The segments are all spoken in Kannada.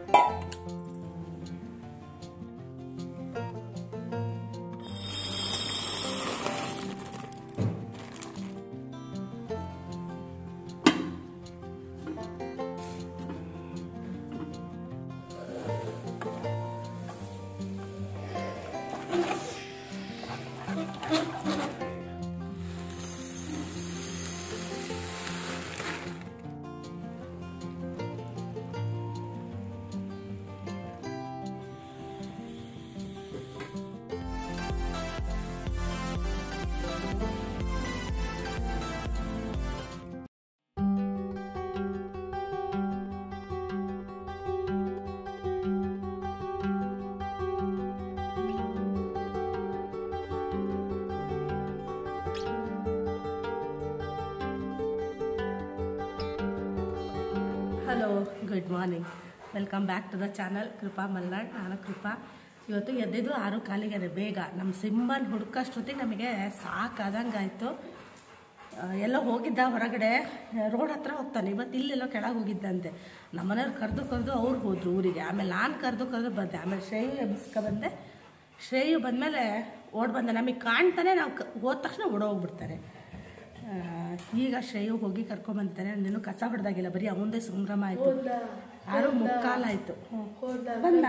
hello good morning welcome back to the channel Krupa Malnad ನಾನು ಕೃಪಾ ಇವತ್ತು ಎದ್ದಿದ್ದು ಆರು ಕಾಲಿಗೆ ಬೇಗ ನಮ್ಮ ಸಿಂಬನ್ ಹುಡುಕಷ್ಟೊತ್ತಿಗೆ ನಮಗೆ ಸಾಕಾದಂಗೆ ಆಯಿತು ಎಲ್ಲೋ ಹೋಗಿದ್ದ ಹೊರಗಡೆ ರೋಡ್ ಹತ್ರ ಹೋಗ್ತಾನೆ ಇವತ್ತು ಇಲ್ಲೆಲ್ಲೋ ಕೆಳಗೆ ಹೋಗಿದ್ದಂತೆ ನಮ್ಮನೆಯವ್ರು ಕರೆದು ಕರೆದು ಅವ್ರು ಹೋದ್ರು ಊರಿಗೆ ಆಮೇಲೆ ನಾನು ಕರೆದು ಕರೆದು ಬಂದೆ ಆಮೇಲೆ ಶ್ರೇಯು ಎಬ್ಸ್ಕೊ ಬಂದೆ ಶ್ರೇಯು ಬಂದಮೇಲೆ ಓಡ್ ಬಂದೆ ನಮಗೆ ಕಾಣ್ತಾನೆ ನಾವು ಕ ಹೋದ ತಕ್ಷಣ ಓಡೋಗ್ಬಿಡ್ತಾರೆ ಆ, ಈಗ ಶ್ರೇಯು ಹೋಗಿ ಕರ್ಕೊಂಬಂದಿದ್ದಾನೆ ನೀನು ಕಸ ಹೊಡೆದಾಗಿಲ್ಲ ಬರೀ ಅವಂದೇ ಸಂಭ್ರಮ ಆಯಿತು ಆರು ಮುಕ್ಕಾಲಾಯಿತು ಬಂದ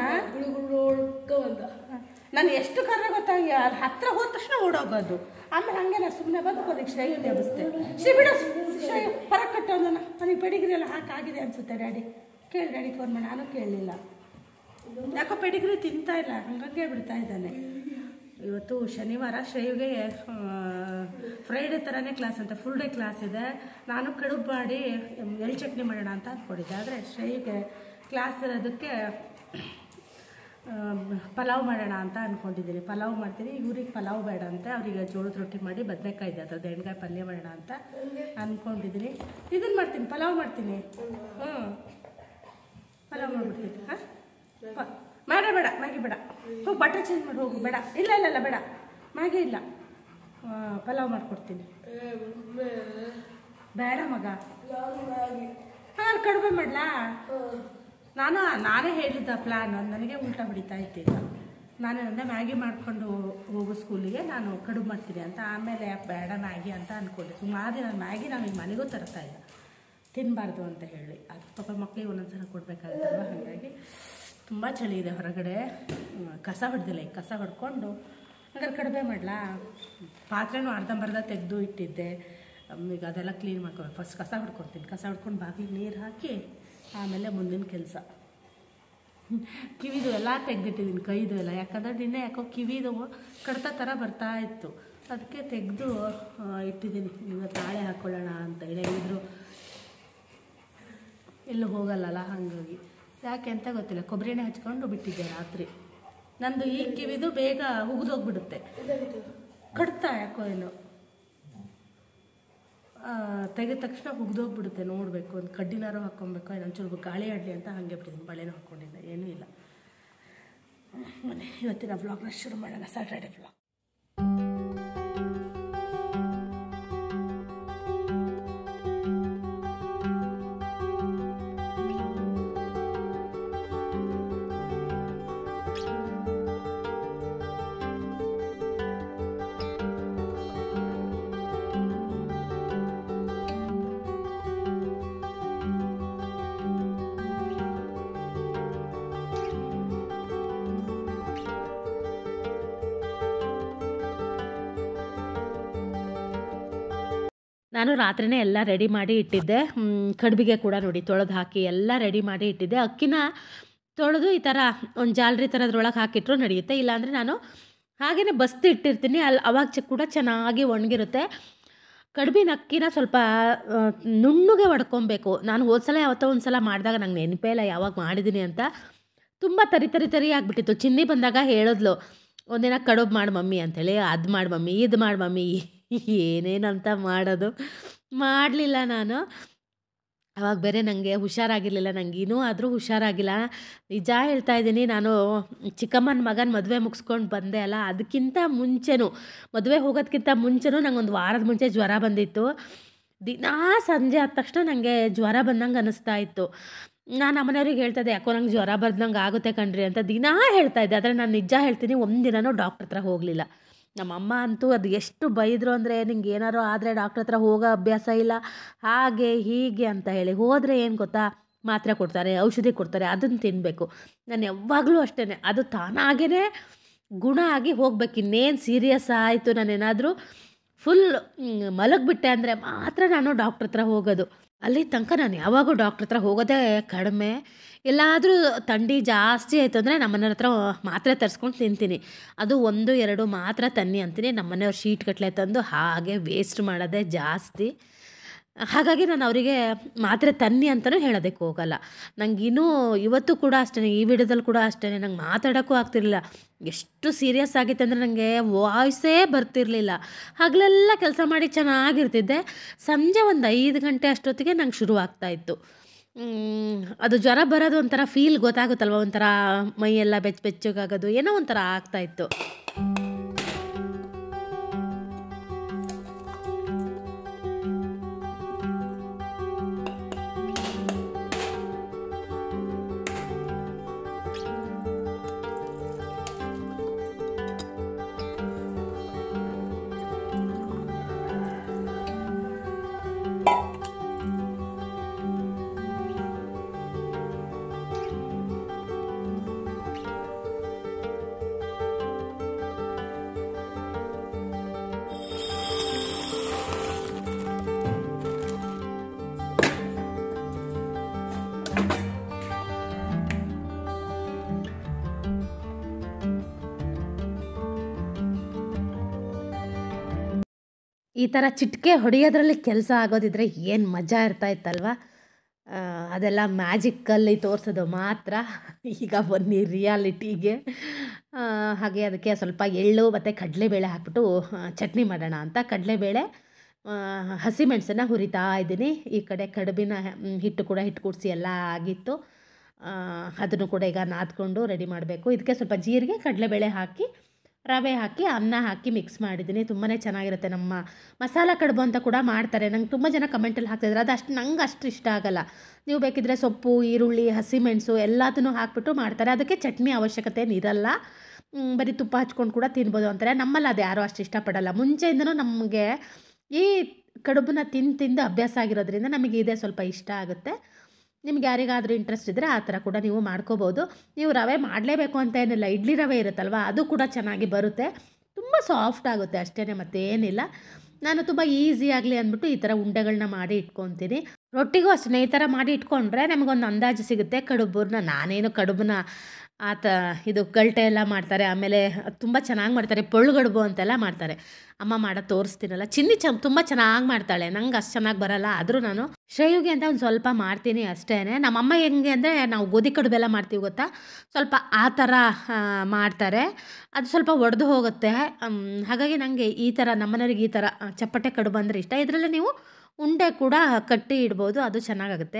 ನಾನು ಎಷ್ಟು ಕರ್ರೆ ಗೊತ್ತಾಗಿ ಅಲ್ಲಿ ಹತ್ರ ಹೋದ ತಕ್ಷಣ ಓಡೋಗೋದು ಆಮೇಲೆ ಹಂಗೆ ನಾನು ಸುಮ್ಮನೆ ಬಂದು ಕೊನೆಗೆ ಶ್ರೇಯು ಎಬ್ಬಿಸ್ದೆ ಶ್ರೀ ಬಿಡು ಶ್ರೇಯು ಹೊರಗೆ ಕಟ್ಟೋದು ನನಗೆ ಪೆಡಿಗ್ರಿ ಎಲ್ಲ ಹಾಕಾಗಿದೆ ಅನ್ಸುತ್ತೆ ಡ್ಯಾಡಿ ಕೇಳಿ ಡ್ಯಾಡಿ ಫೋನ್ ಮಾಡಿ ನಾನು ಕೇಳಲಿಲ್ಲ ಯಾಕೋ ಪೆಡಿಗ್ರಿ ತಿಂತಾ ಇಲ್ಲ ಹಂಗಂಗೆ ಬಿಡ್ತಾ ಇದ್ದಾನೆ ಇವತ್ತು ಶನಿವಾರ ಶ್ರೇಯುಗೆ ಫ್ರೈಡೇ ಥರನೇ ಕ್ಲಾಸ್ ಅಂತ ಫುಲ್ ಡೇ ಕ್ಲಾಸ್ ಇದೆ ನಾನು ಕಡುಬು ಮಾಡಿ ಎಳ್ಳು ಚಟ್ನಿ ಮಾಡೋಣ ಅಂತ ಅಂದ್ಕೊಂಡಿದ್ದೆ ಆದರೆ ಶ್ರೇಯುಗೆ ಕ್ಲಾಸ್ ಇರೋದಕ್ಕೆ ಆ, ಪಲಾವ್ ಮಾಡೋಣ ಅಂತ ಅಂದ್ಕೊಂಡಿದ್ದೀನಿ ಪಲಾವ್ ಮಾಡ್ತೀನಿ ಇವ್ರಿಗೆ ಪಲಾವ್ ಬೇಡ ಅಂತೆ ಅವ್ರಿಗೆ ಜೋಳದ ರೊಟ್ಟಿ ಮಾಡಿ ಬದನೆಕಾಯಿ ಇದೆ ಅದ್ರದ್ದು ಎಣ್ಗಾಯಿ ಪಲ್ಯ ಮಾಡೋಣ ಅಂತ ಅಂದ್ಕೊಂಡಿದ್ದೀನಿ ಇದನ್ನು ಮಾಡ್ತೀನಿ ಪಲಾವ್ ಮಾಡ್ತೀನಿ ಹ್ಞೂ ಪಲಾವ್ ಮಾಡ್ಬಿಡ್ತೀನಿ ಹಾಂ ಪ- ಬೇಡ ಬೇಡ ಮ್ಯಾಗಿ ಬೇಡ ಹೋಗಿ ಬಟ್ಟೆ ಚೇಂಜ್ ಮಾಡಿ ಹೋಗು ಬೇಡ ಇಲ್ಲ ಇಲ್ಲ ಇಲ್ಲ ಬೇಡ ಮ್ಯಾಗಿ ಇಲ್ಲ ಆ, ಪಲಾವ್ ಮಾಡ್ಕೊಡ್ತೀನಿ ಬೇಡ ಮಗ ಹಾಂ ಕಡಿಮೆ ಮಾಡಲಾ ನಾನು ನಾನೇ ಹೇಳಿದ್ದ ಪ್ಲ್ಯಾನ್ ನನಗೆ ಉಲ್ಟಾ ಹೊಡಿತಾ ಇತ್ತು ಈಗ ನಾನು ಅಂದೆ ಮ್ಯಾಗಿ ಮಾಡಿಕೊಂಡು ಹೋಗೋ ಸ್ಕೂಲಿಗೆ ನಾನು ಕಡುಬು ಮಾಡ್ತೀನಿ ಅಂತ ಆಮೇಲೆ ಬೇಡ ಮ್ಯಾಗಿ ಅಂತ ಅಂದ್ಕೊಂಡೆ ಸುಮಾರು ದಿನ ಮ್ಯಾಗಿ ನಾವು ಈಗ ಮನೆಗೂ ತರ್ತಾ ಇಲ್ಲ ತಿನ್ನಬಾರ್ದು ಅಂತ ಹೇಳಿ ಅದು ಪಾಪ ಮಕ್ಕಳಿಗೆ ಒಂದೊಂದು ಸಲ ಕೊಡಬೇಕಾಗುತ್ತಲ್ವ ಹಾಗಾಗಿ ತುಂಬ ಚಳಿ ಇದೆ ಹೊರಗಡೆ ಹ್ಮ್, ಕಸ ಹೊಡೆದಿಲ್ಲ ಈಗ ಕಸ ಹೊಡ್ಕೊಂಡು ಹಂಗಾರೆ ಕಡಿಮೆ ಮಾಡಲಾ ಪಾತ್ರೆನೂ ಅರ್ಧಂಬರ್ಧ ತೆಗೆದು ಇಟ್ಟಿದ್ದೆ ಹ್ಮ್, ಈಗ ಅದೆಲ್ಲ ಕ್ಲೀನ್ ಮಾಡ್ಕೊಬೇಕು ಫಸ್ಟ್ ಕಸ ಹೊಡ್ಕೊಡ್ತೀನಿ ಕಸ ಹೊಡ್ಕೊಂಡು ಬಾಗಿಗೆ ನೀರು ಹಾಕಿ ಆಮೇಲೆ ಮುಂದಿನ ಕೆಲಸ ಕಿವಿದು ಎಲ್ಲ ತೆಗೆದಿಟ್ಟಿದ್ದೀನಿ ಕೈದು ಎಲ್ಲ ಯಾಕಂದರೆ ನಿನ್ನೆ ಯಾಕೋ ಕಿವಿದು ಕಡ್ತ ಥರ ಬರ್ತಾ ಇತ್ತು ಅದಕ್ಕೆ ತೆಗೆದು ಇಟ್ಟಿದ್ದೀನಿ ಇವತ್ತು ನಾಳೆ ಹಾಕ್ಕೊಳ್ಳೋಣ ಅಂತ ಹೇಳಿ ಇದ್ರು ಎಲ್ಲೂ ಹೋಗಲ್ಲಲ್ಲ ಹಾಗಾಗಿ ಯಾಕೆ ಅಂತ ಗೊತ್ತಿಲ್ಲ ಕೊಬ್ಬರಿ ಎಣ್ಣೆ ಹಚ್ಕೊಂಡು ಬಿಟ್ಟಿದ್ದೆ ರಾತ್ರಿ ನಂದು ಈ ಕಿವಿದು ಬೇಗ ಉಗಿದೋಗ್ಬಿಡುತ್ತೆ ಕಡ್ತಾ ಯಾಕೋ ಏನೋ ಆ, ತೆಗೆದ ತಕ್ಷಣ ಉಗ್ದೋಗ್ಬಿಡುತ್ತೆ ನೋಡಬೇಕು ಒಂದು ಕಡ್ಡಿನಾರು ಹಾಕ್ಕೊಬೇಕು ಇನ್ನೊಂಚೂರು ಗಾಳಿ ಆಡಲಿ ಅಂತ ಹಾಗೆ ಬಿಟ್ಟಿದ್ದೀನಿ ಬಳೆನೂ ಹಾಕ್ಕೊಂಡಿದ್ದೆ ಏನೂ ಇಲ್ಲ ಬನ್ನಿ ಇವತ್ತಿನ ವ್ಲಾಗ್ನ ಶುರು ಮಾಡೋಣ ಸ್ಯಾಟರ್ಡೆ ವ್ಲಾಗ್ ನಾನು ರಾತ್ರಿನೇ ಎಲ್ಲ ರೆಡಿ ಮಾಡಿ ಇಟ್ಟಿದ್ದೆ ಮ್, ಕಡುಬಿಗೆ ಕೂಡ ನೋಡಿ ತೊಳೆದು ಹಾಕಿ ಎಲ್ಲ ರೆಡಿ ಮಾಡಿ ಇಟ್ಟಿದ್ದೆ ಅಕ್ಕಿನ ತೊಳೆದು ಈ ಥರ ಒಂದು ಜಾಲರಿ ಥರದ್ರೊಳಗೆ ಹಾಕಿಟ್ರು ನಡೆಯುತ್ತೆ ಇಲ್ಲಾಂದರೆ ನಾನು ಹಾಗೆಯೇ ಬಸ್ತಿ ಇಟ್ಟಿರ್ತೀನಿ ಅಲ್ಲಿ ಅವಾಗ ಚ ಕೂಡ ಚೆನ್ನಾಗಿ ಒಣಗಿರುತ್ತೆ ಕಡುಬಿನ ಅಕ್ಕಿನ ಸ್ವಲ್ಪ ಆ, ನುಣ್ಣಗೆ ಹೊಡ್ಕೊಬೇಕು ನಾನು ಹೋದ್ಸಲ ಯಾವತ್ತೋ ಒಂದು ಸಲ ಮಾಡಿದಾಗ ನಂಗೆ ನೆನಪೇ ಇಲ್ಲ ಯಾವಾಗ ಮಾಡಿದ್ದೀನಿ ಅಂತ ತುಂಬ ತರಿ ತರಿ ತರಿ ಆಗಿಬಿಟ್ಟಿತ್ತು ಚಿನ್ನಿ ಬಂದಾಗ ಹೇಳಿದ್ಲು ಒಂದಿನ ಕಡುಬು ಮಾಡಿ ಮಮ್ಮಿ ಅಂಥೇಳಿ ಅದು ಮಾಡಿ ಮಮ್ಮಿ ಇದು ಮಾಡಿ ಮಮ್ಮಿ ಏನೇನಂತ ಮಾಡೋದು ಮಾಡಲಿಲ್ಲ ನಾನು ಅವಾಗ ಬೇರೆ ನನಗೆ ಹುಷಾರಾಗಿರಲಿಲ್ಲ ನಂಗೆ ಇನ್ನೂ ಆದರೂ ಹುಷಾರಾಗಿಲ್ಲ ನಿಜ ಹೇಳ್ತಾ ಇದ್ದೀನಿ ನಾನು ಚಿಕ್ಕಮ್ಮನ ಮಗನ ಮದುವೆ ಮುಗಿಸ್ಕೊಂಡು ಬಂದೆ ಅಲ್ಲ ಅದಕ್ಕಿಂತ ಮುಂಚೆನೂ ಮದುವೆ ಹೋಗೋದಕ್ಕಿಂತ ಮುಂಚೆನೂ ನಂಗೆ ಒಂದು ವಾರದ ಮುಂಚೆ ಜ್ವರ ಬಂದಿತ್ತು ದಿನಾ ಸಂಜೆ ಆದ ತಕ್ಷಣ ನನಗೆ ಜ್ವರ ಬಂದಂಗೆ ಅನ್ನಿಸ್ತಾ ಇತ್ತು ನಾನು ನಮ್ಮನೆಯವ್ರಿಗೆ ಹೇಳ್ತಾಯಿದ್ದೆ ಯಾಕೋ ನಂಗೆ ಜ್ವರ ಬರ್ದಂಗೆ ಆಗುತ್ತೆ ಕಣ್ರಿ ಅಂತ ದಿನಾ ಹೇಳ್ತಾ ಇದ್ದೆ ಆದರೆ ನಾನು ನಿಜ ಹೇಳ್ತೀನಿ ಒಂದಿನನೂ ಡಾಕ್ಟ್ರ್ ಹತ್ರ ಹೋಗಲಿಲ್ಲ ನಮ್ಮಮ್ಮ ಅಂತೂ ಅದು ಎಷ್ಟು ಬೈದರು ಅಂದರೆ ನಿಂಗೆ ಏನಾರು ಆದರೆ ಡಾಕ್ಟ್ರ್ ಹತ್ರ ಹೋಗೋ ಅಭ್ಯಾಸ ಇಲ್ಲ ಹಾಗೆ ಹೀಗೆ ಅಂತ ಹೇಳಿ ಹೋದರೆ ಏನು ಗೊತ್ತಾ ಮಾತ್ರೆ ಕೊಡ್ತಾರೆ ಔಷಧಿ ಕೊಡ್ತಾರೆ ಅದನ್ನು ತಿನ್ನಬೇಕು ನಾನು ಯಾವಾಗಲೂ ಅಷ್ಟೇ ಅದು ತಾನಾಗೇ ಗುಣ ಆಗಿ ಹೋಗ್ಬೇಕು ಇನ್ನೇನು ಸೀರಿಯಸ್ ಆಯಿತು ನಾನೇನಾದರೂ ಫುಲ್ ಮಲಗಿಬಿಟ್ಟೆ ಅಂದರೆ ಮಾತ್ರ ನಾನು ಡಾಕ್ಟ್ರ್ ಹತ್ರ ಹೋಗೋದು ಅಲ್ಲಿ ತನಕ ನಾನು ಯಾವಾಗೂ ಡಾಕ್ಟ್ರ್ ಹತ್ರ ಹೋಗೋದೇ ಕಡಿಮೆ ಎಲ್ಲಾದರೂ ಥಂಡಿ ಜಾಸ್ತಿ ಆಯಿತು ಅಂದರೆ ನಮ್ಮನೆಯವ್ರ ಹತ್ರ ಮಾತ್ರೆ ತರಿಸ್ಕೊಂಡು ತಿಂತೀನಿ ಅದು ಒಂದು ಎರಡು ಮಾತ್ರ ತನ್ನಿ ಅಂತೀನಿ ನಮ್ಮನೆಯವ್ರು ಶೀಟ್ ಗಟ್ಟಲೆ ತಂದು ಹಾಗೆ ವೇಸ್ಟ್ ಮಾಡೋದೇ ಜಾಸ್ತಿ ಹಾಗಾಗಿ ನಾನು ಅವರಿಗೆ ಮಾತ್ರೆ ತನ್ನಿ ಅಂತಲೂ ಹೇಳೋದಕ್ಕೆ ಹೋಗಲ್ಲ ನಂಗೆ ಇನ್ನೂ ಇವತ್ತು ಕೂಡ ಅಷ್ಟೇ ಈ ವಿಡಿಯೋದಲ್ಲಿ ಕೂಡ ಅಷ್ಟೇ ನಂಗೆ ಮಾತಾಡೋಕ್ಕೂ ಆಗ್ತಿರ್ಲಿಲ್ಲ ಎಷ್ಟು ಸೀರಿಯಸ್ ಆಗಿತ್ತು ಅಂದರೆ ನನಗೆ ವಾಯ್ಸೇ ಬರ್ತಿರಲಿಲ್ಲ ಹಗಲೆಲ್ಲ ಕೆಲಸ ಮಾಡಿ ಚೆನ್ನಾಗಿರ್ತಿದ್ದೆ ಸಂಜೆ ಒಂದು ಐದು ಗಂಟೆ ಅಷ್ಟೊತ್ತಿಗೆ ನಂಗೆ ಶುರು ಆಗ್ತಾಯಿತ್ತು ಅದು ಜ್ವರ ಬರೋದು ಒಂಥರ ಫೀಲ್ ಗೊತ್ತಾಗುತ್ತಲ್ವ ಒಂಥರ ಮೈಯೆಲ್ಲ ಬೆಚ್ಚ ಬೆಚ್ಚಗಾಗೋದು ಏನೋ ಒಂಥರ ಆಗ್ತಾಯಿತ್ತು ಈ ಥರ ಚಿಟಿಕೆ ಹೊಡೆಯೋದ್ರಲ್ಲಿ ಕೆಲಸ ಆಗೋದಿದ್ರೆ ಏನು ಮಜಾ ಇರ್ತಾ ಇತ್ತಲ್ವ ಆ, ಅದೆಲ್ಲ ಮ್ಯಾಜಿಕ್ಕಲ್ಲಿ ತೋರಿಸೋದು ಮಾತ್ರ ಈಗ ಬನ್ನಿ ರಿಯಾಲಿಟಿಗೆ ಆ, ಹಾಗೆ ಅದಕ್ಕೆ ಸ್ವಲ್ಪ ಎಳ್ಳು ಮತ್ತು ಕಡಲೆಬೇಳೆ ಹಾಕ್ಬಿಟ್ಟು ಆ, ಚಟ್ನಿ ಮಾಡೋಣ ಅಂತ ಕಡಲೆಬೇಳೆ ಹಸಿಮೆಣಸನ್ನು ಹುರಿತಾ ಇದ್ದೀನಿ ಈ ಕಡೆ ಕಡುಬಿನ ಮ್, ಹಿಟ್ಟು ಕೂಡ ಹಿಟ್ಟು ಕೂಡಿಸಿ ಎಲ್ಲ ಆಗಿತ್ತು ಆ, ಅದನ್ನು ಕೂಡ ಈಗ ನಾದ್ಕೊಂಡು ರೆಡಿ ಮಾಡಬೇಕು ಇದಕ್ಕೆ ಸ್ವಲ್ಪ ಜೀರಿಗೆ ಕಡಲೆಬೇಳೆ ಹಾಕಿ ರವೆ ಹಾಕಿ ಅನ್ನ ಹಾಕಿ ಮಿಕ್ಸ್ ಮಾಡಿದ್ದೀನಿ ತುಂಬಾ ಚೆನ್ನಾಗಿರುತ್ತೆ ನಮ್ಮ ಮಸಾಲ ಕಡುಬು ಅಂತ ಕೂಡ ಮಾಡ್ತಾರೆ ನಂಗೆ ತುಂಬ ಜನ ಕಮೆಂಟಲ್ಲಿ ಹಾಕ್ತಿದ್ದಾರೆ ಅದು ಅಷ್ಟು ನಂಗೆ ಅಷ್ಟು ಇಷ್ಟ ಆಗಲ್ಲ ನೀವು ಬೇಕಿದ್ರೆ ಸೊಪ್ಪು ಈರುಳ್ಳಿ ಹಸಿಮೆಣಸು ಎಲ್ಲದನ್ನು ಹಾಕ್ಬಿಟ್ಟು ಮಾಡ್ತಾರೆ ಅದಕ್ಕೆ ಚಟ್ನಿ ಅವಶ್ಯಕತೆ ಇರಲ್ಲ ಮ್, ಬರೀ ತುಪ್ಪ ಹಚ್ಕೊಂಡು ಕೂಡ ತಿನ್ಬೋದು ಅಂತಾರೆ ನಮ್ಮಲ್ಲಿ ಅದು ಯಾರೂ ಅಷ್ಟು ಇಷ್ಟಪಡಲ್ಲ ಮುಂಚೆಯಿಂದನೂ ನಮಗೆ ಈ ಕಡುಬನ್ನ ತಿಂದು ತಿಂದು ಅಭ್ಯಾಸ ಆಗಿರೋದ್ರಿಂದ ನಮಗೆ ಇದೇ ಸ್ವಲ್ಪ ಇಷ್ಟ ಆಗುತ್ತೆ ನಿಮ್ಗೆ ಯಾರಿಗಾದರೂ ಇಂಟ್ರೆಸ್ಟ್ ಇದ್ದರೆ ಆ ಥರ ಕೂಡ ನೀವು ಮಾಡ್ಕೋಬೋದು ನೀವು ರವೆ ಮಾಡಲೇಬೇಕು ಅಂತ ಏನಿಲ್ಲ ಇಡ್ಲಿ ರವೆ ಇರುತ್ತಲ್ವ ಅದು ಕೂಡ ಚೆನ್ನಾಗಿ ಬರುತ್ತೆ ತುಂಬ ಸಾಫ್ಟ್ ಆಗುತ್ತೆ ಅಷ್ಟೇ ಮತ್ತೇನಿಲ್ಲ ನಾನು ತುಂಬ ಈಸಿ ಆಗಲಿ ಅಂದ್ಬಿಟ್ಟು ಈ ಥರ ಉಂಡೆಗಳನ್ನ ಮಾಡಿ ಇಟ್ಕೊತೀನಿ ರೊಟ್ಟಿಗೂ ಅಷ್ಟೇ ಈ ಥರ ಮಾಡಿ ಇಟ್ಕೊಂಡ್ರೆ ನಮಗೊಂದು ಅಂದಾಜು ಸಿಗುತ್ತೆ ಕಡುಬನ್ನ ನಾನೇನು ಕಡುಬನ್ನ ಆತ ಇದು ಗಲ್ಟೆ ಎಲ್ಲ ಮಾಡ್ತಾರೆ ಆಮೇಲೆ ತುಂಬ ಚೆನ್ನಾಗಿ ಮಾಡ್ತಾರೆ ಪೊಳ್ಳುಗಡುಬು ಅಂತೆಲ್ಲ ಮಾಡ್ತಾರೆ ಅಮ್ಮ ಮಾಡೋದು ತೋರಿಸ್ತೀನಲ್ಲ ಚಿನ್ನಿ ಚ ತುಂಬ ಚೆನ್ನಾಗಿ ಮಾಡ್ತಾಳೆ ನಂಗೆ ಅಷ್ಟು ಚೆನ್ನಾಗಿ ಬರಲ್ಲ ಆದರೂ ನಾನು ಶ್ರೇಯುಗೆ ಅಂತ ಒಂದು ಸ್ವಲ್ಪ ಮಾಡ್ತೀನಿ ಅಷ್ಟೇ ನಮ್ಮಮ್ಮ ಹೆಂಗೆ ಅಂದರೆ ನಾವು ಗೋಧಿ ಕಡುಬೆಲ್ಲ ಮಾಡ್ತೀವಿ ಗೊತ್ತಾ ಸ್ವಲ್ಪ ಆ ಥರ ಆ, ಮಾಡ್ತಾರೆ ಅದು ಸ್ವಲ್ಪ ಒಡೆದು ಹೋಗುತ್ತೆ ಅಮ್, ಹಾಗಾಗಿ ನನಗೆ ಈ ಥರ ನಮ್ಮನೆಯವ್ರಿಗೆ ಈ ಥರ ಆ, ಚಪ್ಪಟೆ ಕಡುಬು ಅಂದರೆ ಇಷ್ಟ ಇದರಲ್ಲಿ ನೀವು ಉಂಡೆ ಕೂಡ ಕಟ್ಟಿ ಇಡ್ಬೋದು ಅದು ಚೆನ್ನಾಗಾಗುತ್ತೆ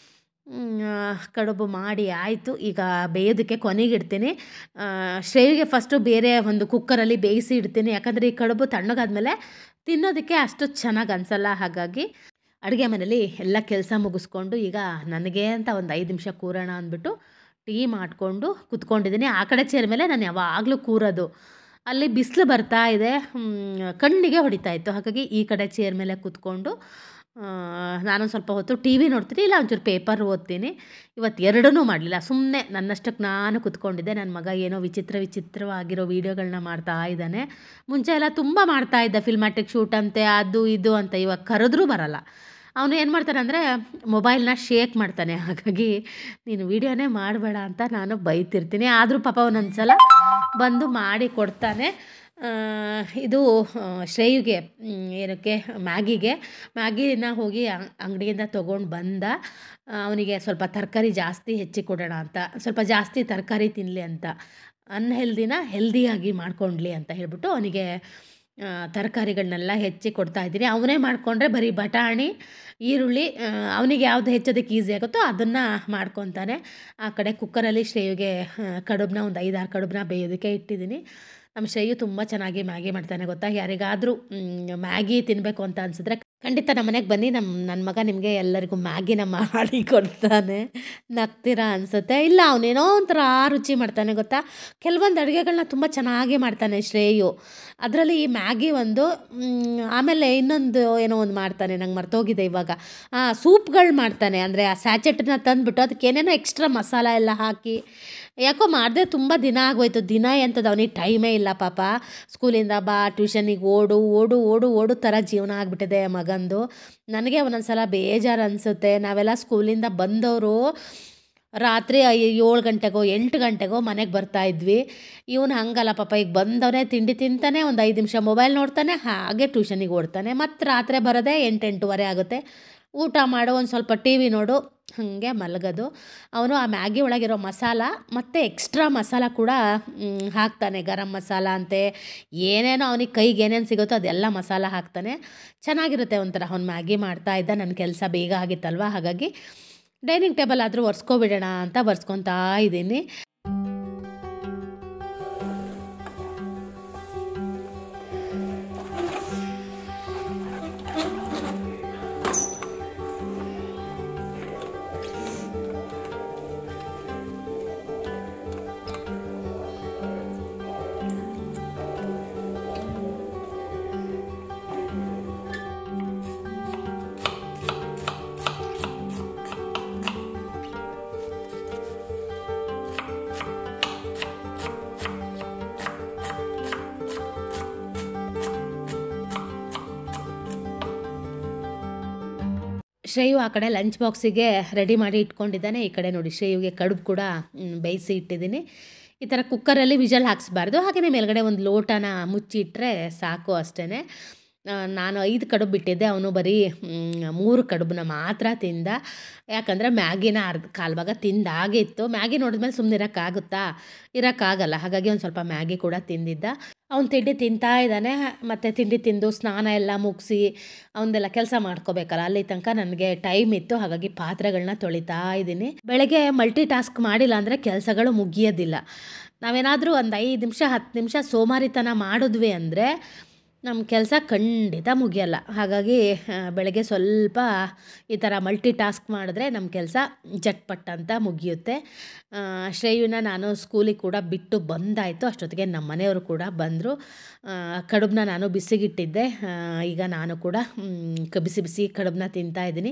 ಮ್, ಆ, ಕಡುಬು ಮಾಡಿ ಆಯಿತು ಈಗ ಬೇಯೋದಕ್ಕೆ ಕೊನೆಗಿಡ್ತೀನಿ ಆ, ಶ್ರೇವಿಗೆ ಫಸ್ಟು ಬೇರೆ ಒಂದು ಕುಕ್ಕರಲ್ಲಿ ಬೇಯಿಸಿ ಇಡ್ತೀನಿ ಯಾಕಂದರೆ ಈ ಕಡುಬು ತಣ್ಣಗಾದ್ಮೇಲೆ ತಿನ್ನೋದಕ್ಕೆ ಅಷ್ಟು ಚೆನ್ನಾಗಿ ಅನಿಸಲ್ಲ ಹಾಗಾಗಿ ಅಡುಗೆ ಮನೇಲಿ ಎಲ್ಲ ಕೆಲಸ ಮುಗಿಸ್ಕೊಂಡು ಈಗ ನನಗೆ ಅಂತ ಒಂದು ಐದು ನಿಮಿಷ ಕೂರೋಣ ಅಂದ್ಬಿಟ್ಟು ಟೀ ಮಾಡಿಕೊಂಡು ಕುತ್ಕೊಂಡಿದ್ದೀನಿ ಆ ಕಡೆ ಚೇರ್ ಮೇಲೆ ನಾನು ಯಾವಾಗಲೂ ಕೂರೋದು ಅಲ್ಲಿ ಬಿಸಿಲು ಬರ್ತಾ ಇದೆ ಮ್, ಕಣ್ಣಿಗೆ ಹೊಡಿತಾ ಇತ್ತು ಹಾಗಾಗಿ ಈ ಕಡೆ ಚೇರ್ ಮೇಲೆ ಕೂತ್ಕೊಂಡು ಆ, ನಾನೊಂದು ಸ್ವಲ್ಪ ಹೊತ್ತು ಟಿ ವಿ ನೋಡ್ತೀನಿ ಇಲ್ಲ ಒಂಚೂರು ಪೇಪರ್ ಓದ್ತೀನಿ ಇವತ್ತು ಎರಡೂ ಮಾಡಲಿಲ್ಲ ಸುಮ್ಮನೆ ನನ್ನಷ್ಟಕ್ಕೆ ನಾನು ಕುತ್ಕೊಂಡಿದ್ದೆ ನನ್ನ ಮಗ ಏನೋ ವಿಚಿತ್ರ ವಿಚಿತ್ರವಾಗಿರೋ ವೀಡಿಯೋಗಳನ್ನ ಮಾಡ್ತಾ ಇದ್ದಾನೆ ಮುಂಚೆ ಎಲ್ಲ ತುಂಬ ಮಾಡ್ತಾ ಇದ್ದ ಫಿಲ್ಮ್ಯಾಟಿಕ್ ಶೂಟ್ ಅಂತೆ ಅದು ಇದು ಅಂತ ಇವಾಗ ಕರೆದ್ರೂ ಬರಲ್ಲ ಅವನು ಏನು ಮಾಡ್ತಾನೆ ಅಂದರೆ ಮೊಬೈಲ್ನ ಶೇಕ್ ಮಾಡ್ತಾನೆ ಹಾಗಾಗಿ ನೀನು ವೀಡಿಯೋನೇ ಮಾಡಬೇಡ ಅಂತ ನಾನು ಬೈತಿರ್ತೀನಿ ಆದರೂ ಪಾಪ ಒಂದೊಂದು ಸಲ ಬಂದು ಮಾಡಿ ಕೊಡ್ತಾನೆ ಆ, ಇದು ಆ, ಶ್ರೇಯುಗೆ ಮ್, ಏನಕ್ಕೆ ಮ್ಯಾಗಿಗೆ ಮ್ಯಾಗಿನ ಹೋಗಿ ಅಂಗ್- ಅಂಗಡಿಯಿಂದ ತೊಗೊಂಡು ಬಂದ ಅವನಿಗೆ ಸ್ವಲ್ಪ ತರಕಾರಿ ಜಾಸ್ತಿ ಹೆಚ್ಚಿ ಕೊಡೋಣ ಅಂತ ಸ್ವಲ್ಪ ಜಾಸ್ತಿ ತರಕಾರಿ ತಿನ್ನಲಿ ಅಂತ ಅನ್ಹೆಲ್ದಿನ ಹೆಲ್ದಿಯಾಗಿ ಮಾಡ್ಕೊಂಡ್ಲಿ ಅಂತ ಹೇಳ್ಬಿಟ್ಟು ಅವನಿಗೆ ತರಕಾರಿಗಳನ್ನೆಲ್ಲ ಹೆಚ್ಚಿ ಕೊಡ್ತಾ ಇದ್ದೀನಿ ಅವನೇ ಮಾಡಿಕೊಂಡ್ರೆ ಬರೀ ಬಟಾಣಿ ಈರುಳ್ಳಿ ಅವನಿಗೆ ಯಾವುದು ಹೆಚ್ಚೋದಕ್ಕೆ ಈಸಿ ಆಗುತ್ತೋ ಅದನ್ನು ಮಾಡ್ಕೊತಾನೆ ಆ ಕಡೆ ಕುಕ್ಕರಲ್ಲಿ ಶ್ರೇಯುಗೆ ಕಡುಬನ್ನ ಒಂದು ಐದಾರು ಕಡುಬನ್ನ ಬೇಯೋದಕ್ಕೆ ಇಟ್ಟಿದ್ದೀನಿ ನಮ್ಮ ಶ್ರೇಯು ತುಂಬ ಚೆನ್ನಾಗಿ ಮ್ಯಾಗಿ ಮಾಡ್ತಾನೆ ಗೊತ್ತಾ ಯಾರಿಗಾದರೂ ಮ್ಯಾಗಿ ತಿನ್ನಬೇಕು ಅಂತ ಅನಿಸಿದ್ರೆ ಖಂಡಿತ ನಮ್ಮ ಮನೆಗೆ ಬನ್ನಿ ನಮ್ಮ ನನ್ನ ಮಗ ನಿಮಗೆ ಎಲ್ಲರಿಗೂ ಮ್ಯಾಗಿನ ಮಾಡಿ ಕೊಡ್ತಾನೆ ನಗ್ತೀರಾ ಅನಿಸುತ್ತೆ ಇಲ್ಲ ಅವನೇನೋ ಒಂಥರ ರುಚಿ ಮಾಡ್ತಾನೆ ಗೊತ್ತಾ ಕೆಲವೊಂದು ಅಡುಗೆಗಳನ್ನ ತುಂಬ ಚೆನ್ನಾಗಿ ಮಾಡ್ತಾನೆ ಶ್ರೇಯು ಅದರಲ್ಲಿ ಈ ಮ್ಯಾಗಿ ಒಂದು ಮ್, ಆಮೇಲೆ ಇನ್ನೊಂದು ಏನೋ ಒಂದು ಮಾಡ್ತಾನೆ ನಂಗೆ ಮರ್ತೋಗಿದೆ ಇವಾಗ ಹಾಂ ಸೂಪ್ಗಳು ಮಾಡ್ತಾನೆ ಅಂದರೆ ಆ ಸ್ಯಾಚೆಟನ್ನ ತಂದುಬಿಟ್ಟು ಅದಕ್ಕೆ ಏನೇನೋ ಎಕ್ಸ್ಟ್ರಾ ಮಸಾಲ ಎಲ್ಲ ಹಾಕಿ ಯಾಕೋ ಮಾಡಿದೆ ತುಂಬ ದಿನ ಆಗೋಯ್ತು ದಿನ ಎಂಥದ್ದು ಅವನಿಗೆ ಟೈಮೇ ಇಲ್ಲ ಪಾಪ ಸ್ಕೂಲಿಂದ ಬಾ ಟ್ಯೂಷನಿಗೆ ಓಡು ಓಡು ಓಡು ಓಡು ಥರ ಜೀವನ ಆಗಿಬಿಟ್ಟಿದೆ ಮಗಂದು ನನಗೆ ಒಂದೊಂದು ಸಲ ಬೇಜಾರು ಅನಿಸುತ್ತೆ ನಾವೆಲ್ಲ ಸ್ಕೂಲಿಂದ ಬಂದವರು ರಾತ್ರಿ ಐ ಏಳು ಗಂಟೆಗೋ ಎಂಟು ಗಂಟೆಗೋ ಮನೆಗೆ ಬರ್ತಾ ಇದ್ವಿ ಇವನು ಹಂಗಲ್ಲ ಪಾಪ ಈಗ ಬಂದವನೇ ತಿಂಡಿ ತಿಂತಾನೆ ಒಂದು ಐದು ನಿಮಿಷ ಮೊಬೈಲ್ ನೋಡ್ತಾನೆ ಹಾಗೆ ಟ್ಯೂಷನಿಗೆ ಓಡ್ತಾನೆ ಮತ್ತು ರಾತ್ರಿ ಬರೋದೇ ಎಂಟು ಎಂಟೂವರೆ ಆಗುತ್ತೆ ಊಟ ಮಾಡು ಒಂದು ಸ್ವಲ್ಪ ಟಿ ವಿ ನೋಡು ಹಾಗೆ ಮಲಗೋದು ಅವನು ಆ ಮ್ಯಾಗಿ ಒಳಗಿರೋ ಮಸಾಲ ಮತ್ತು ಎಕ್ಸ್ಟ್ರಾ ಮಸಾಲ ಕೂಡ ಮ್, ಹಾಕ್ತಾನೆ ಗರಂ ಮಸಾಲ ಅಂತೆ ಏನೇನೋ ಅವನಿಗೆ ಕೈಗೆ ಏನೇನು ಸಿಗುತ್ತೋ ಅದೆಲ್ಲ ಮಸಾಲ ಹಾಕ್ತಾನೆ ಚೆನ್ನಾಗಿರುತ್ತೆ ಒಂಥರ ಅವ್ನು ಮ್ಯಾಗಿ ಮಾಡ್ತಾ ಇದ್ದ ನನ್ನ ಕೆಲಸ ಬೇಗ ಆಗಿತ್ತಲ್ವ ಹಾಗಾಗಿ ಡೈನಿಂಗ್ ಟೇಬಲ್ ಆದರೂ ಒರೆಸ್ಕೊಬಿಡೋಣ ಅಂತ ಒರೆಸ್ಕೊತಾ ಇದ್ದೀನಿ ಶ್ರೇಯು ಆ ಕಡೆ ಲಂಚ್ ಬಾಕ್ಸಿಗೆ ರೆಡಿ ಮಾಡಿ ಇಟ್ಕೊಂಡಿದ್ದಾನೆ ಈ ಕಡೆ ನೋಡಿ ಶ್ರೇಯುಗೆ ಕಡುಬು ಕೂಡ ಮ್, ಬೇಯಿಸಿ ಇಟ್ಟಿದ್ದೀನಿ ಈ ಥರ ಕುಕ್ಕರಲ್ಲಿ ವಿಜಲ್ ಹಾಕ್ಸ್ಬಾರ್ದು ಹಾಗೆಯೇ ಮೇಲ್ಗಡೆ ಒಂದು ಲೋಟನ ಮುಚ್ಚಿಟ್ರೆ ಸಾಕು ಅಷ್ಟೇ ನಾನು ಐದು ಕಡುಬು ಬಿಟ್ಟಿದ್ದೆ ಅವನು ಬರೀ ಮ್, ಮೂರು ಕಡುಬನ್ನ ಮಾತ್ರ ತಿಂದ ಯಾಕಂದರೆ ಮ್ಯಾಗಿನ ಅರ್ಧ ಕಾಲು ಭಾಗ ತಿಂದಾಗಿತ್ತು ಮ್ಯಾಗಿ ನೋಡಿದ್ಮೇಲೆ ಸುಮ್ಮನೆ ಇರೋಕ್ಕಾಗುತ್ತಾ ಇರೋಕ್ಕಾಗಲ್ಲ ಹಾಗಾಗಿ ಒಂದು ಸ್ವಲ್ಪ ಮ್ಯಾಗಿ ಕೂಡ ತಿಂದಿದ್ದ ಅವ್ನು ತಿಂಡಿ ತಿಂತಾ ಇದ್ದಾನೆ ಮತ್ತು ತಿಂಡಿ ತಿಂದು ಸ್ನಾನ ಎಲ್ಲ ಮುಗಿಸಿ ಅವನದೆಲ್ಲ ಕೆಲಸ ಮಾಡ್ಕೋಬೇಕಲ್ಲ ಅಲ್ಲಿ ತನಕ ನನಗೆ ಟೈಮ್ ಇತ್ತು ಹಾಗಾಗಿ ಪಾತ್ರೆಗಳನ್ನ ತೊಳಿತಾ ಇದ್ದೀನಿ ಬೆಳಗ್ಗೆ ಮಲ್ಟಿ ಟಾಸ್ಕ್ ಮಾಡಿಲ್ಲ ಅಂದರೆ ಕೆಲಸಗಳು ಮುಗಿಯೋದಿಲ್ಲ ನಾವೇನಾದರೂ ಒಂದು ಐದು ನಿಮಿಷ ಹತ್ತು ನಿಮಿಷ ಸೋಮಾರಿತನ ಮಾಡಿದ್ವಿ ಅಂದರೆ ನಮ್ಮ ಕೆಲಸ ಖಂಡಿತ ಮುಗಿಯಲ್ಲ ಹಾಗಾಗಿ ಆ, ಬೆಳಗ್ಗೆ ಸ್ವಲ್ಪ ಈ ಥರ ಮಲ್ಟಿ ಟಾಸ್ಕ್ ಮಾಡಿದ್ರೆ ನಮ್ಮ ಕೆಲಸ ಜಟ್ಪಟ್ ಅಂತ ಮುಗಿಯುತ್ತೆ ಆ, ಶ್ರೇಯುನ ನಾನು ಸ್ಕೂಲಿಗೆ ಕೂಡ ಬಿಟ್ಟು ಬಂದಾಯಿತು ಅಷ್ಟೊತ್ತಿಗೆ ನಮ್ಮ ಮನೆಯವರು ಕೂಡ ಬಂದರು ಕಡುಬನ್ನ ನಾನು ಬಿಸಿಗಿಟ್ಟಿದ್ದೆ ಆ, ಈಗ ನಾನು ಕೂಡ ಮ್, ಕ- ಬಿಸಿ ಬಿಸಿ ಕಡುಬನ್ನ ತಿಂತಾ ಇದ್ದೀನಿ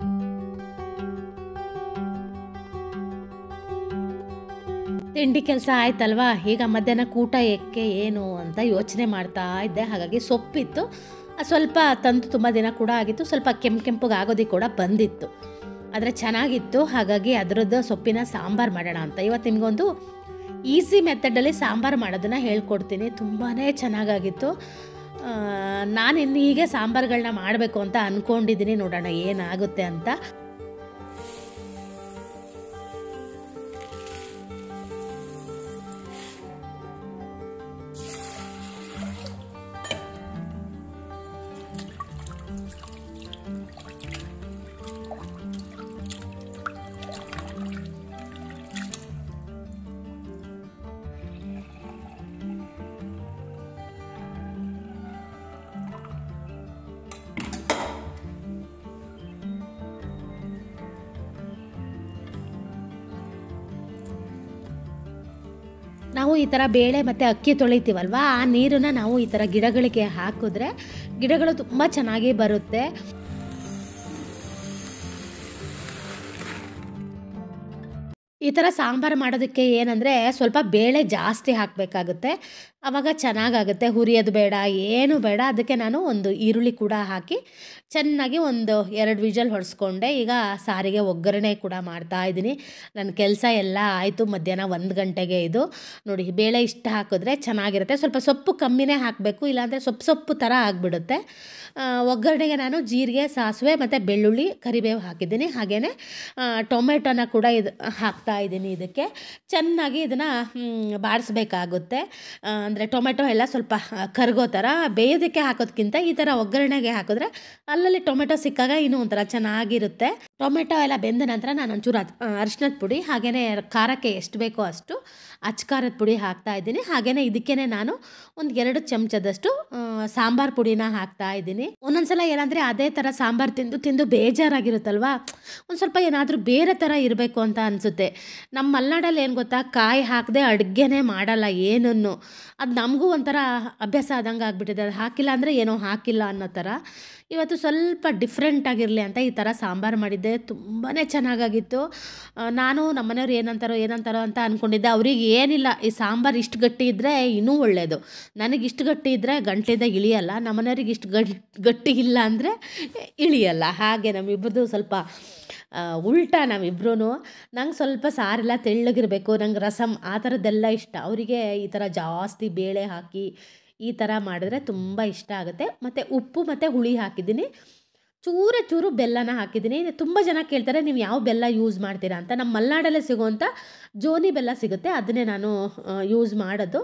ತಿಂಡಿ ಕೆಲಸ ಆಯ್ತಲ್ವಾ ಈಗ ಮಧ್ಯಾಹ್ನ ಕೂಟ ಏಕೆ ಏನು ಅಂತ ಯೋಚನೆ ಮಾಡ್ತಾ ಇದ್ದೆ ಹಾಗಾಗಿ ಸೊಪ್ಪಿತ್ತು ಅದ್ ಸ್ವಲ್ಪ ತಂದು ತುಂಬ ದಿನ ಕೂಡ ಆಗಿತ್ತು ಸ್ವಲ್ಪ ಕೆಂಪು ಕೆಂಪಗೆ ಆಗೋದಕ್ಕೆ ಕೂಡ ಬಂದಿತ್ತು ಆದರೆ ಚೆನ್ನಾಗಿತ್ತು ಹಾಗಾಗಿ ಅದರದ್ದು ಸೊಪ್ಪಿನ ಸಾಂಬಾರು ಮಾಡೋಣ ಅಂತ ಇವತ್ತು ನಿಮಗೊಂದು ಈಸಿ ಮೆಥಡಲ್ಲಿ ಸಾಂಬಾರು ಮಾಡೋದನ್ನು ಹೇಳ್ಕೊಡ್ತೀನಿ ತುಂಬಾ ಚೆನ್ನಾಗಾಗಿತ್ತು ನಾನು ಇನ್ನು ಹೀಗೆ ಸಾಂಬಾರುಗಳನ್ನ ಮಾಡಬೇಕು ಅಂತ ಅಂದ್ಕೊಂಡಿದ್ದೀನಿ ನೋಡೋಣ ಏನಾಗುತ್ತೆ ಅಂತ ನಾವು ಈ ಥರ ಬೇಳೆ ಮತ್ತು ಅಕ್ಕಿ ತೊಳಿತೀವಲ್ವ ಆ ನೀರನ್ನು ನಾವು ಈ ಥರ ಗಿಡಗಳಿಗೆ ಹಾಕಿದ್ರೆ ಗಿಡಗಳು ತುಂಬ ಚೆನ್ನಾಗಿ ಬರುತ್ತೆ ಈ ಥರ ಸಾಂಬಾರು ಮಾಡೋದಕ್ಕೆ ಏನಂದರೆ ಸ್ವಲ್ಪ ಬೇಳೆ ಜಾಸ್ತಿ ಹಾಕಬೇಕಾಗುತ್ತೆ ಆವಾಗ ಚೆನ್ನಾಗಾಗುತ್ತೆ ಹುರಿಯೋದು ಬೇಡ ಏನು ಬೇಡ ಅದಕ್ಕೆ ನಾನು ಒಂದು ಈರುಳ್ಳಿ ಕೂಡ ಹಾಕಿ ಚೆನ್ನಾಗಿ ಒಂದು ಎರಡು ವಿಜಲ್ ಹೊಡೆಸ್ಕೊಂಡೆ ಈಗ ಸಾರಿಗೆ ಒಗ್ಗರಣೆ ಕೂಡ ಮಾಡ್ತಾ ಇದ್ದೀನಿ ನನ್ನ ಕೆಲಸ ಎಲ್ಲ ಆಯಿತು ಮಧ್ಯಾಹ್ನ ಒಂದು ಗಂಟೆಗೆ ಇದು ನೋಡಿ ಬೇಳೆ ಇಷ್ಟು ಹಾಕಿದ್ರೆ ಚೆನ್ನಾಗಿರುತ್ತೆ ಸ್ವಲ್ಪ ಸೊಪ್ಪು ಕಮ್ಮಿನೇ ಹಾಕಬೇಕು ಇಲ್ಲಾಂದರೆ ಸೊಪ್ಪು ಸೊಪ್ಪು ಥರ ಆಗಿಬಿಡುತ್ತೆ ಒಗ್ಗರಣೆಗೆ ನಾನು ಜೀರಿಗೆ ಸಾಸಿವೆ ಮತ್ತು ಬೆಳ್ಳುಳ್ಳಿ ಕರಿಬೇವು ಹಾಕಿದ್ದೀನಿ ಹಾಗೆಯೇ ಟೊಮೆಟೊನ ಕೂಡ ಇದು ಹಾಕ್ತಾ ಇದ್ದೀನಿ ಇದಕ್ಕೆ ಚೆನ್ನಾಗಿ ಇದನ್ನು ಬಾಡಿಸ್ಬೇಕಾಗುತ್ತೆ ಅಂದರೆ ಟೊಮೆಟೊ ಎಲ್ಲ ಸ್ವಲ್ಪ ಕರಗೋ ಥರ ಬೇಯೋದಕ್ಕೆ ಹಾಕೋದ್ಕಿಂತ ಈ ಥರ ಒಗ್ಗರಣೆಗೆ ಹಾಕಿದ್ರೆ ಅಲ್ಲಲ್ಲಿ ಟೊಮೆಟೊ ಸಿಕ್ಕಾಗ ಇನ್ನೂ ಒಂಥರ ಚೆನ್ನಾಗಿರುತ್ತೆ ಟೊಮೆಟೊ ಎಲ್ಲ ಬೆಂದ ನಂತರ ನಾನು ಒಂಚೂರು ಅದ್ ಅರಿಶಿನದ ಪುಡಿ ಹಾಗೆಯೇ ಖಾರಕ್ಕೆ ಎಷ್ಟು ಬೇಕೋ ಅಷ್ಟು ಅಚ್ಚ ಖಾರದ ಪುಡಿ ಹಾಕ್ತಾ ಇದ್ದೀನಿ ಹಾಗೆಯೇ ಇದಕ್ಕೇ ನಾನು ಒಂದು ಎರಡು ಚಮಚದಷ್ಟು ಆ, ಸಾಂಬಾರ್ ಪುಡಿನ ಹಾಕ್ತಾ ಇದ್ದೀನಿ ಒಂದೊಂದ್ಸಲ ಏನಂದರೆ ಅದೇ ಥರ ಸಾಂಬಾರು ತಿಂದು ತಿಂದು ಬೇಜಾರಾಗಿರುತ್ತಲ್ವಾ ಒಂದು ಸ್ವಲ್ಪ ಏನಾದರೂ ಬೇರೆ ಥರ ಇರಬೇಕು ಅಂತ ಅನಿಸುತ್ತೆ ನಮ್ಮ ಮಲೆನಾಡಲ್ಲಿ ಏನು ಗೊತ್ತಾ ಕಾಯಿ ಹಾಕದೆ ಅಡುಗೆನೇ ಮಾಡಲ್ಲ ಏನನ್ನು ಅದು ನಮಗೂ ಒಂಥರ ಅಭ್ಯಾಸ ಆದಂಗೆ ಆಗ್ಬಿಟ್ಟಿದೆ ಅದು ಹಾಕಿಲ್ಲ ಅಂದರೆ ಏನೋ ಹಾಕಿಲ್ಲ ಅನ್ನೋ ಥರ ಇವತ್ತು ಸ್ವಲ್ಪ ಡಿಫ್ರೆಂಟ್ ಆಗಿರಲಿ ಅಂತ ಈ ಥರ ಸಾಂಬಾರು ಮಾಡಿದ್ದೆ ತುಂಬಾ ಚೆನ್ನಾಗಾಗಿತ್ತು ಆ, ನಾನು ನಮ್ಮನೆಯವ್ರು ಏನಂತಾರೋ ಏನಂತಾರೋ ಅಂತ ಅಂದ್ಕೊಂಡಿದ್ದೆ ಅವ್ರಿಗೆ ಏನಿಲ್ಲ ಈ ಸಾಂಬಾರು ಇಷ್ಟು ಗಟ್ಟಿ ಇದ್ದರೆ ಇನ್ನೂ ಒಳ್ಳೆಯದು ನನಗೆ ಇಷ್ಟು ಗಟ್ಟಿ ಇದ್ದರೆ ಗಂಟ್ಲಿಂದ ಇಳಿಯಲ್ಲ ನಮ್ಮನೆಯವ್ರಿಗೆ ಇಷ್ಟು ಗಟ್ಟಿ ಗಟ್ಟಿ ಇಲ್ಲ ಅಂದರೆ ಇಳಿಯಲ್ಲ ಹಾಗೆ ನಮ್ಮಿಬ್ಬರದು ಸ್ವಲ್ಪ ಆ, ಉಲ್ಟಾ ನಾವಿಬ್ರು ನಂಗೆ ಸ್ವಲ್ಪ ಸಾರೆಲ್ಲ ತೆಳ್ಳಗಿರಬೇಕು ನಂಗೆ ರಸಮ್ ಆ ಥರದ್ದೆಲ್ಲ ಇಷ್ಟ ಅವರಿಗೆ ಈ ಥರ ಜಾಸ್ತಿ ಬೇಳೆ ಹಾಕಿ ಈ ಥರ ಮಾಡಿದ್ರೆ ತುಂಬ ಇಷ್ಟ ಆಗುತ್ತೆ ಮತ್ತು ಉಪ್ಪು ಮತ್ತು ಹುಳಿ ಹಾಕಿದ್ದೀನಿ ಚೂರೇ ಚೂರು ಬೆಲ್ಲನ ಹಾಕಿದ್ದೀನಿ ತುಂಬ ಜನ ಕೇಳ್ತಾರೆ ನೀವು ಯಾವ ಬೆಲ್ಲ ಯೂಸ್ ಮಾಡ್ತೀರಾ ಅಂತ ನಮ್ಮ ಮಲೆನಾಡಲ್ಲೇ ಸಿಗುವಂಥ ಜೋನಿ ಬೆಲ್ಲ ಸಿಗುತ್ತೆ ಅದನ್ನೇ ನಾನು ಯೂಸ್ ಮಾಡೋದು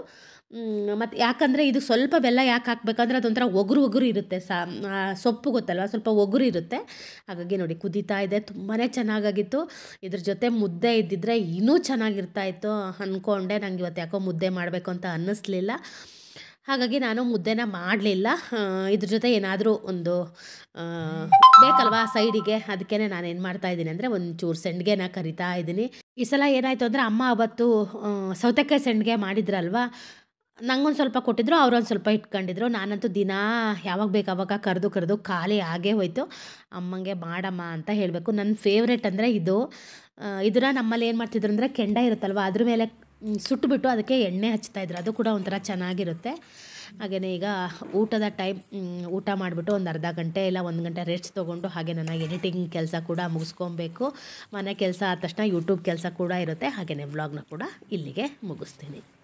ಮತ್ತು ಯಾಕಂದರೆ ಇದು ಸ್ವಲ್ಪ ಬೆಲ್ಲ ಯಾಕೆ ಹಾಕ್ಬೇಕಂದ್ರೆ ಅದೊಂಥರ ಒಗುರು ಒಗುರು ಇರುತ್ತೆ ಸಾ ಆ, ಸೊಪ್ಪು ಗೊತ್ತಲ್ವ ಸ್ವಲ್ಪ ಒಗುರು ಇರುತ್ತೆ ಹಾಗಾಗಿ ನೋಡಿ ಕುದೀತಾ ಇದೆ ತುಂಬಾ ಚೆನ್ನಾಗಾಗಿತ್ತು ಇದ್ರ ಜೊತೆ ಮುದ್ದೆ ಇದ್ದಿದ್ರೆ ಇನ್ನೂ ಚೆನ್ನಾಗಿರ್ತಾ ಇತ್ತು ಅಂದ್ಕೊಂಡೆ ನಂಗೆ ಇವತ್ತು ಯಾಕೋ ಮುದ್ದೆ ಮಾಡಬೇಕು ಅಂತ ಅನ್ನಿಸ್ಲಿಲ್ಲ ಹಾಗಾಗಿ ನಾನು ಮುದ್ದೆನ ಮಾಡಲಿಲ್ಲ ಇದ್ರ ಜೊತೆ ಏನಾದರೂ ಒಂದು ಆ, ಬೇಕಲ್ವಾ ಸೈಡಿಗೆ ಅದಕ್ಕೇ ನಾನು ಏನು ಮಾಡ್ತಾ ಇದ್ದೀನಿ ಅಂದರೆ ಒಂಚೂರು ಸೆಂಡ್ಗೆನ ಕರಿತಾ ಇದ್ದೀನಿ ಈ ಸಲ ಏನಾಯಿತು ಅಂದರೆ ಅಮ್ಮ ಅವತ್ತು ಆ, ಸೌತೆಕಾಯಿ ಸೆಂಡ್ಗೆ ಮಾಡಿದ್ರಲ್ವಾ ನಂಗೊಂದು ಸ್ವಲ್ಪ ಕೊಟ್ಟಿದ್ರು ಅವ್ರೊಂದು ಸ್ವಲ್ಪ ಇಟ್ಕೊಂಡಿದ್ರು ನಾನಂತೂ ದಿನಾ ಯಾವಾಗ ಬೇಕು ಅವಾಗ ಕರೆದು ಕರೆದು ಖಾಲಿ ಆಗೇ ಹೋಯ್ತು ಅಮ್ಮಂಗೆ ಮಾಡಮ್ಮ ಅಂತ ಹೇಳಬೇಕು ನನ್ನ ಫೇವ್ರೆಟ್ ಅಂದರೆ ಇದು ಇದನ್ನು ನಮ್ಮಲ್ಲಿ ಏನು ಮಾಡ್ತಿದ್ರು ಅಂದರೆ ಕೆಂಡ ಇರುತ್ತಲ್ವ ಅದ್ರ ಮೇಲೆ ಮ್, ಸುಟ್ಬಿಟ್ಟು ಅದಕ್ಕೆ ಎಣ್ಣೆ ಹಚ್ತಾ ಇದ್ರು ಅದು ಕೂಡ ಒಂಥರ ಚೆನ್ನಾಗಿರುತ್ತೆ ಹಾಗೆಯೇ ಈಗ ಊಟದ ಟೈಮ್ ಊಟ ಮಾಡಿಬಿಟ್ಟು ಒಂದು ಅರ್ಧ ಗಂಟೆ ಇಲ್ಲ ಒಂದು ಗಂಟೆ ರೆಸ್ಟ್ ತೊಗೊಂಡು ಹಾಗೆ ನನ್ನ ಎಡಿಟಿಂಗ್ ಕೆಲಸ ಕೂಡ ಮುಗಿಸ್ಕೊಬೇಕು ಮನೆ ಕೆಲಸ ಆದ ತಕ್ಷಣ ಯೂಟ್ಯೂಬ್ ಕೆಲಸ ಕೂಡ ಇರುತ್ತೆ ಹಾಗೆಯೇ ವ್ಲಾಗ್ನ ಕೂಡ ಇಲ್ಲಿಗೆ ಮುಗಿಸ್ತೀನಿ